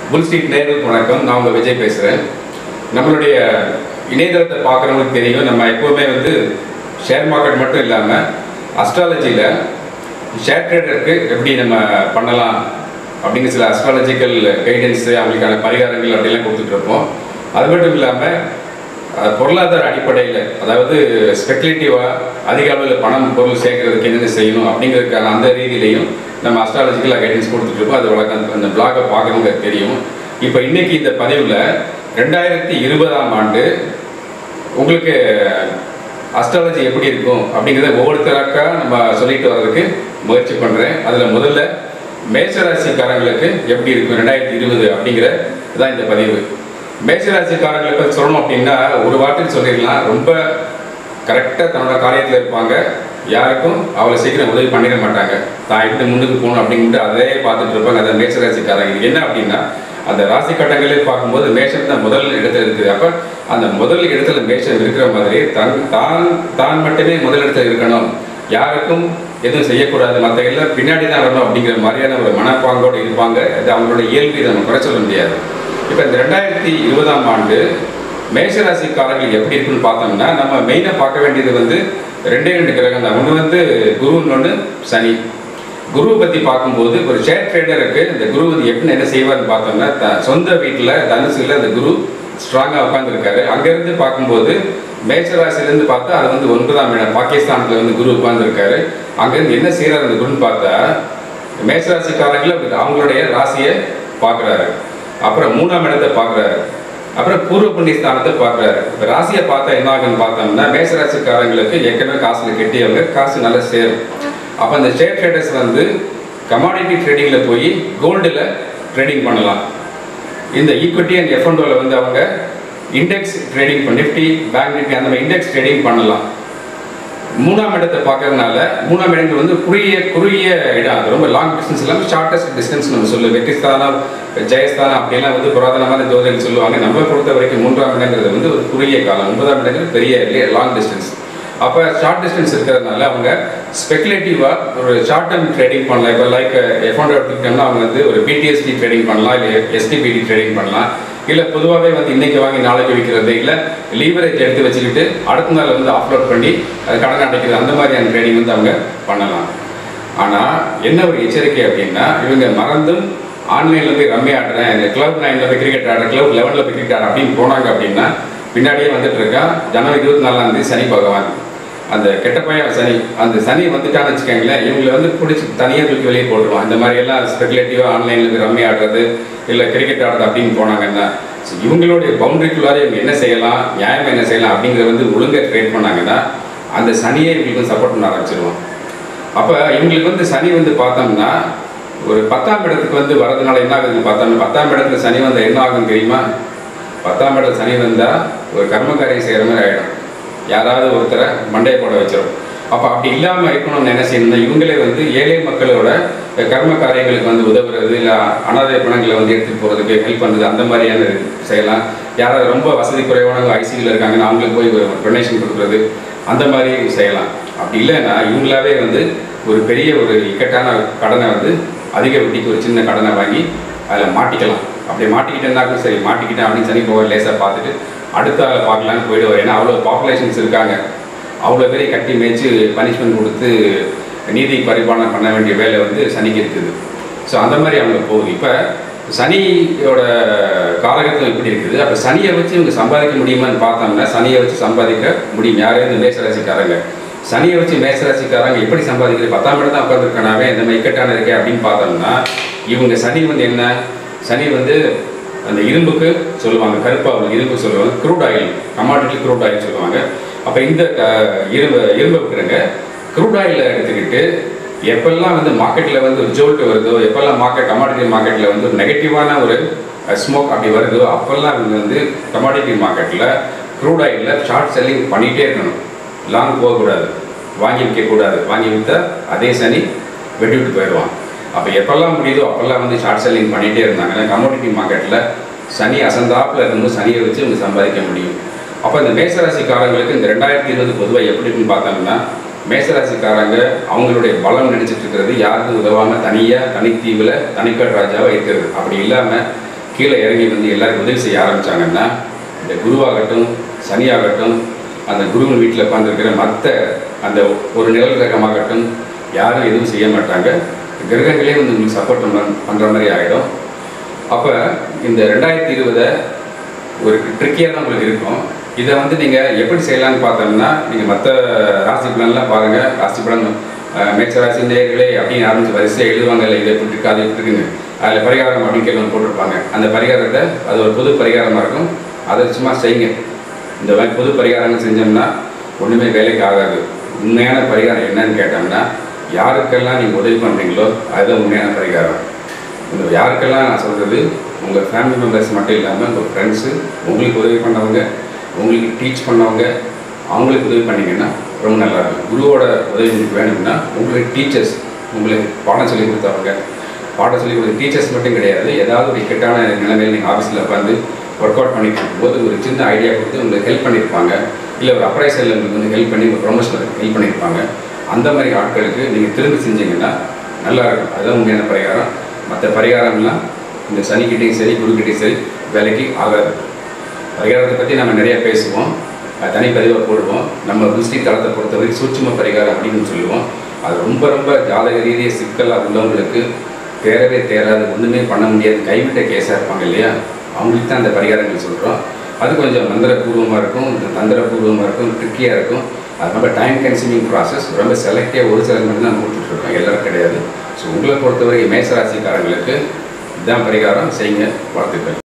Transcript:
புல் street நேருக்கு வணக்கம் நான் உங்கள் விஜய் பேசுகிறேன் நம்மளுடைய இணையதளத்தை பார்க்குறவங்களுக்கு தெரியும் நம்ம எப்போவுமே வந்து ஷேர் மார்க்கெட் மட்டும் இல்லாமல் அஸ்ட்ராலஜியில் ஷேர் ட்ரேடருக்கு எப்படி நம்ம பண்ணலாம் அப்படிங்கிற சில அஸ்ட்ராலஜிக்கல் கைடன்ஸு அவங்களுக்கான பரிகாரங்கள் அப்படிலாம் கொடுத்துட்ருப்போம் அது மட்டும் இல்லாமல் அஹ், பொருளாதார அடிப்படையில் அதாவது ஸ்பெகுலேட்டிவாக அதிக அளவில் பணம் பொருள் சேர்க்கறதுக்கு என்னென்ன செய்யணும் அப்படிங்கிறதுக்கான அந்த ரீதியிலையும் நம்ம அஸ்ட்ராலஜிக்கல் கைடன்ஸ் கொடுத்துட்ருக்கோம் அது வழக்கம் அந்த பிளாகை பார்க்குறவங்க தெரியும் இப்போ இன்னைக்கு இந்த பதிவில் ரெண்டாயிரத்தி இருபதாம் ஆண்டு உங்களுக்கு அஸ்ட்ராலஜி எப்படி இருக்கும் அப்படிங்கிறத ஒவ்வொருத்தராக்கா நம்ம சொல்லிட்டு வர்றதுக்கு முயற்சி பண்ணுறேன் அதில் முதல்ல மேஷராசிக்காரங்களுக்கு எப்படி இருக்கும் ரெண்டாயிரத்தி இருபது அப்படிங்கிற தான் இந்த பதிவு மேஷராசிக்காரங்களை பற்றி சொல்லணும் அப்படின்னா ஒரு வார்த்தையில் சொல்லிடலாம் ரொம்ப கரெக்டாக தன்னோட காரியத்தில் இருப்பாங்க யாருக்கும் அவ்வளோ சீக்கிரம் உதவி பண்ணிட மாட்டாங்க தான் எப்படி முன்னுக்கு போகணும் அப்படின்ட்டு அதே பார்த்துட்டு இருப்பாங்க அதை மேஷராசிக்காரங்க இது என்ன அப்படின்னா அந்த ராசி கட்டங்களே பார்க்கும்போது மேஷம் தான் முதல் இடத்துல இருக்குது அப்போ அந்த முதல் இடத்துல மேஷம் இருக்கிற மாதிரி தன் தான் தான் மட்டுமே முதல் இடத்துல இருக்கணும் யாருக்கும் எதுவும் செய்யக்கூடாது மற்ற எல்லாம் பின்னாடி தான் வரணும் அப்படிங்கிற மாதிரியான ஒரு மனப்பாங்கோடு இருப்பாங்க அது அவங்களோட இயல்பு இதை நம்ம குறை சொல்ல முடியாது இப்போ இந்த ரெண்டாயிரத்தி இருபதாம் ஆண்டு மேஷராசிக்காரர்கள் எப்படி இருக்குன்னு பார்த்தோம்னா நம்ம மெயினாக பார்க்க வேண்டியது வந்து ரெண்டே ரெண்டு கிரகம் தான் ஒன்று வந்து குரு இன்னொன்று சனி குருவை பற்றி பார்க்கும்போது ஒரு ஷேர் ட்ரேடருக்கு இந்த குரு வந்து எப்படி என்ன செய்வார்னு பார்த்தோம்னா த சொந்த வீட்டில் தனுசுல அந்த குரு ஸ்ட்ராங்காக உட்காந்துருக்காரு அங்கேருந்து பார்க்கும்போது மேஷராசிலேருந்து பார்த்தா அது வந்து ஒன்பதாம் இடம் பாகிஸ்தானத்தில் வந்து குரு உட்காந்துருக்காரு அங்கேருந்து என்ன செய்கிறார் அந்த குருன்னு பார்த்தா மேஷராசிக்காரங்கள அவங்களுடைய ராசியை பார்க்குறாரு அப்புறம் மூணாம் இடத்தை பார்க்குறாரு அப்புறம் பூர்வ புண்ணியஸ்தானத்தை பார்க்குறாரு இப்போ ராசியை பார்த்தா என்ன ஆகுன்னு பார்த்தோம்னா மேஷராசிக்காரங்களுக்கு ஏற்கனவே காசுல கெட்டியவங்க காசு நல்லா சேரும் அப்போ அந்த ஷேர் ட்ரேடர்ஸ் வந்து கமாடிட்டி ட்ரேடிங்கில் போய் கோல்டில் ட்ரேடிங் பண்ணலாம் இந்த ஈக்விட்டி அண்ட் எஃப்என்டோவில் வந்து அவங்க இண்டெக்ஸ் ட்ரேடிங் பண்ண நிஃப்டி பேங்க் நிஃப்டி அந்த மாதிரி இண்டெக்ஸ் ட்ரேடிங் பண்ணலாம் மூணாம் இடத்தை பார்க்கறதுனால மூணாம் இடங்கள் வந்து குறுகிய குறுகிய இடம் அது ரொம்ப லாங் டிஸ்டன்ஸ் இல்லாமல் ஷார்ட்டஸ்ட் டிஸ்டன்ஸ் நம்ம சொல்லுவோம் வெற்றிஸ்தானம் ஜெயஸ்தானம் அப்படிலாம் வந்து புராதனமான ஜோதிடம் சொல்லுவாங்க நம்ம பொறுத்த வரைக்கும் மூன்றாம் இடங்கிறது வந்து ஒரு குறுகிய காலம் ஒன்பதாம் இடங்கிறது பெரிய லாங் டிஸ்டன்ஸ் அப்போ ஷார்ட் டிஸ்டன்ஸ் இருக்கிறதுனால அவங்க ஸ்பெகுலேட்டிவாக ஒரு ஷார்ட் டேர்ம் ட்ரேடிங் பண்ணலாம் இப்போ லைக் எஃபோன் எடுத்துக்கிட்டோம்னா அவங்க வந்து ஒரு பிடிஎஸ்டி ட்ரேடிங் பண்ணலாம் இல்லை எஸ்டிபிடி ட்ரேடிங் பண்ணலாம் இல்லை பொதுவாகவே வந்து இன்னைக்கு வாங்கி நாளைக்கு விற்கிறது இல்லை லீவரேஜ் எடுத்து வச்சுக்கிட்டு அடுத்த நாள் வந்து அப்லோட் பண்ணி அது கடன் அடைக்கிறது அந்த மாதிரியான ட்ரேடிங் வந்து அவங்க பண்ணலாம் ஆனால் என்ன ஒரு எச்சரிக்கை அப்படின்னா இவங்க மறந்தும் ஆன்லைனில் போய் ரம்மி ஆடுறேன் இந்த கிளப் நைனில் போய் கிரிக்கெட் ஆடுறேன் கிளப் லெவனில் போய் கிரிக்கெட் ஆடுறேன் அப்படின்னு போனாங்க அப்படின்னா பின்னாடியே வந்துட்டு இருக்கா ஜனவரி இருபத்தி நாலாம் தேதி சனி பகவான் அந்த கெட்ட பையன் சனி அந்த சனி வந்துட்டான்னு வச்சுக்கோங்களேன் இவங்களை வந்து பிடிச்சி தனியாக தூக்கி வெளியே போட்டுருவான் இந்த மாதிரி எல்லாம் ஸ்பெகுலேட்டிவாக ஆன்லைனில் போய் ரம்மி ஆடுறது இல்லை கிரிக்கெட் ஆடுறது அப்படின்னு போனாங்கன்னா so இவங்களுடைய பவுண்டரிக்குள்ளார இவங்க என்ன செய்யலாம் நியாயமாக என்ன செய்யலாம் அப்படிங்கிறத வந்து ஒழுங்காக ட்ரேட் பண்ணாங்கன்னா அந்த சனியே இவங்களுக்கு சப்போர்ட் பண்ண ஆரம்பிச்சிருவான் அப்போ இவங்களுக்கு வந்து சனி வந்து பார்த்தோம்னா ஒரு பத்தாம் இடத்துக்கு வந்து வரதுனால என்ன ஆகுதுன்னு பார்த்தோம்னா பத்தாம் இடத்துல சனி வந்தால் என்ன ஆகும் தெரியுமா பத்தாம் இடத்துல சனி வந்தால் ஒரு கர்மக்காரியம் செய்கிற மாதிரி ஆகிடும் யாராவது ஒருத்தரை மண்டையை போட வச்சிடும் அப்போ அப்படி இல்லாமல் இருக்கணும்னு என்ன செய்யணும்னா இவங்களே வந்து ஏழை மக்களோட கர்ம காரியங்களுக்கு வந்து உதவுறது இல்லை அனாதை பணங்களை வந்து எடுத்துகிட்டு போகிறதுக்கு ஹெல்ப் பண்ணுறது அந்த மாதிரியான செய்யலாம் யாராவது ரொம்ப வசதி குறைவானவங்க ஐசியூவில் இருக்காங்கன்னா அவங்களுக்கு போய் ஒரு டொனேஷன் கொடுக்குறது அந்த மாதிரி செய்யலாம் அப்படி இல்லைன்னா இவங்களாவே வந்து ஒரு பெரிய ஒரு இக்கட்டான கடனை வந்து அதிக வட்டிக்கு ஒரு சின்ன கடனை வாங்கி அதில் மாட்டிக்கலாம் அப்படி மாட்டிக்கிட்டேன்னாக்கும் சரி மாட்டிக்கிட்டேன் அப்படின்னு சனி போக லேசாக பார்த்துட்டு அடுத்த ஆளை பார்க்கலான்னு போயிடுவார் ஏன்னா அவ்வளோ பாப்புலேஷன்ஸ் இருக்காங்க அவ்வளோ பேரை கட்டி மேய்ச்சி பனிஷ்மெண்ட் கொடுத்து நீதி பரிபாலனை பண்ண வேண்டிய வேலை வந்து சனிக்கு இருக்குது ஸோ அந்த மாதிரி அவங்க போகுது இப்போ சனியோட காரகத்துவம் இப்படி இருக்குது அப்போ சனியை வச்சு இவங்க சம்பாதிக்க முடியுமான்னு பார்த்தோம்னா சனியை வச்சு சம்பாதிக்க முடியும் யாரே இந்த மேசராசிக்காரங்க சனியை வச்சு மேசராசிக்காரங்க எப்படி சம்பாதிக்கிறது பத்தாம் இடம் தான் உட்காந்துருக்கானாவே இந்த மாதிரி இக்கட்டான இருக்கே அப்படின்னு பார்த்தோம்னா இவங்க சனி வந்து என்ன சனி வந்து அந்த இரும்புக்கு சொல்லுவாங்க கருப்பாக இரும்பு சொல்லுவாங்க crude oil commodity crude oil சொல்லுவாங்க அப்போ இந்த அஹ், இரும்பு இரும்பு விற்கிறங்க க்ரூட் ஆயிலை எடுத்துக்கிட்டு எப்பெல்லாம் வந்து மார்க்கெட்டில் வந்து ஒரு ஜோல்ட் வருதோ எப்பெல்லாம் மார்க்கெட் கமாடிட்டி மார்க்கெட்டில் வந்து ஒரு நெகட்டிவான ஒரு ஸ்மோக் அப்படி வருதோ அப்போல்லாம் இவங்க வந்து கமாடிட்டி மார்க்கெட்டில் க்ரூட் ஆயிலில் ஷார்ட் செல்லிங் பண்ணிகிட்டே இருக்கணும் லாங் போகக்கூடாது வாங்கி விற்கக்கூடாது வாங்கி விற்றா அதே சனி வெட்டி விட்டு போயிடுவான் அப்போ எப்பெல்லாம் முடியுதோ அப்போல்லாம் வந்து ஷார்ட் செல்லிங் பண்ணிகிட்டே இருந்தாங்கன்னா கமோடிட்டி மார்க்கெட்டில் சனி அசந்தாப்பில் இருக்கும்போது சனியை வச்சு அவங்க சம்பாதிக்க முடியும் அப்போ இந்த மேசராசிக்காரங்களுக்கு இந்த ரெண்டாயிரத்தி இருபது பொதுவாக எப்படி இருக்குன்னு பார்த்தோம்னா மேசராசிக்காரங்க அவங்களுடைய பலம் நினைச்சிட்டு இருக்கிறது யாருக்கும் உதவாமல் தனியாக தனித்தீவில் தனிக்கட் ராஜாவாக இருக்கிறது அப்படி இல்லாமல் கீழே இறங்கி வந்து எல்லாருக்கும் உதவி செய்ய ஆரம்பித்தாங்கன்னா இந்த குருவாகட்டும் சனியாகட்டும் அந்த குருவின் வீட்டில் உட்காந்துருக்கிற மற்ற அந்த ஒரு நிழல் கிரகமாகட்டும் யாரும் எதுவும் செய்ய மாட்டாங்க கிரகங்களே வந்து உங்களுக்கு சப்போர்ட் பண்ண பண்ணுற மாதிரி ஆகிடும் அப்போ இந்த ரெண்டாயிரத்தி இருபதை ஒரு ட்ரிக்கியாக தான் உங்களுக்கு இருக்கும் இதை வந்து நீங்கள் எப்படி செய்யலாம்னு பார்த்தோம்னா நீங்கள் மற்ற ராசி பலன்லாம் பாருங்கள் ராசி பலன் அஹ், மேட்ச ராசி நேர்களே அப்படின்னு ஆரம்பிச்சு வரிசையாக எழுதுவாங்க இல்லை இதை எப்படி இருக்கு அது எப்படி இருக்குன்னு அதில் பரிகாரம் அப்படின்னு கேள்வி போட்டிருப்பாங்க அந்த பரிகாரத்தை அது ஒரு பொது பரிகாரமாக இருக்கும் அதை சும்மா செய்யுங்க இந்த மாதிரி பொது பரிகாரங்கள் செஞ்சோம்னா ஒன்றுமே வேலைக்கு ஆகாது உண்மையான பரிகாரம் என்னன்னு கேட்டோம்னா யாருக்கெல்லாம் நீங்கள் உதவி பண்ணுறீங்களோ அதுதான் உண்மையான பரிகாரம் இந்த யாருக்கெல்லாம் நான் சொல்கிறது உங்கள் ஃபேமிலி மெம்பர்ஸ் மட்டும் இல்லாமல் உங்கள் ஃப்ரெண்ட்ஸு உங்களுக்கு உதவி பண்ணவங்க உங்களுக்கு டீச் பண்ணவங்க அவங்களுக்கு உதவி பண்ணீங்கன்னா ரொம்ப நல்லா இருக்கும் குருவோட உதவி உங்களுக்கு வேணும்னா உங்களுக்கு டீச்சர்ஸ் உங்களுக்கு பாடம் சொல்லி கொடுத்தவங்க பாடம் சொல்லி கொடுத்த டீச்சர்ஸ் மட்டும் கிடையாது ஏதாவது ஒரு இக்கட்டான நிலைமையில் நீங்கள் ஆஃபீஸில் உட்காந்து ஒர்க் அவுட் பண்ணிட்டு இருக்கும்போது ஒரு சின்ன ஐடியா கொடுத்து உங்களுக்கு ஹெல்ப் பண்ணியிருப்பாங்க இல்லை ஒரு அப்ரைசலில் உங்களுக்கு வந்து ஹெல்ப் பண்ணி ஒரு ப்ரொமோஷனுக்கு ஹெல்ப் பண்ணியிருப்பாங்க அந்த மாதிரி ஆட்களுக்கு நீங்கள் திரும்பி செஞ்சீங்கன்னா நல்லா இருக்கும் அதுதான் உண்மையான பரிகாரம் மற்ற பரிகாரம்லாம் இந்த சனிக்கிட்டையும் சரி குருக்கிட்டையும் சரி வேலைக்கு ஆகாது பரிகாரத்தை பற்றி நம்ம நிறைய பேசுவோம் அது தனிப்பதிவாக போடுவோம் நம்ம புஷ்டி தளத்தை பொறுத்தவரை சூட்சும பரிகாரம் அப்படின்னு சொல்லுவோம் அது ரொம்ப ரொம்ப ஜாதக ரீதியாக சிக்கலாக உள்ளவங்களுக்கு தேரவே தேராது ஒன்றுமே பண்ண முடியாது கைவிட்ட கேஸாக இருப்பாங்க இல்லையா அவங்களுக்கு தான் அந்த பரிகாரங்கள் சொல்கிறோம் அது கொஞ்சம் மந்திரபூர்வமாக இருக்கும் இந்த தந்திரபூர்வமாக இருக்கும் ட்ரிக்கியாக இருக்கும் அது ரொம்ப டைம் கன்சூமிங் ப்ராசஸ் ரொம்ப செலக்டிவாக ஒரு சிலர் மட்டும் தான் கொடுத்துட்ருக்கோம் எல்லாரும் கிடையாது ஸோ உங்களை பொறுத்தவரை மேசராசிக்காரங்களுக்கு இதுதான் பரிகாரம் செய்யுங்க வாழ்த்துக்கள்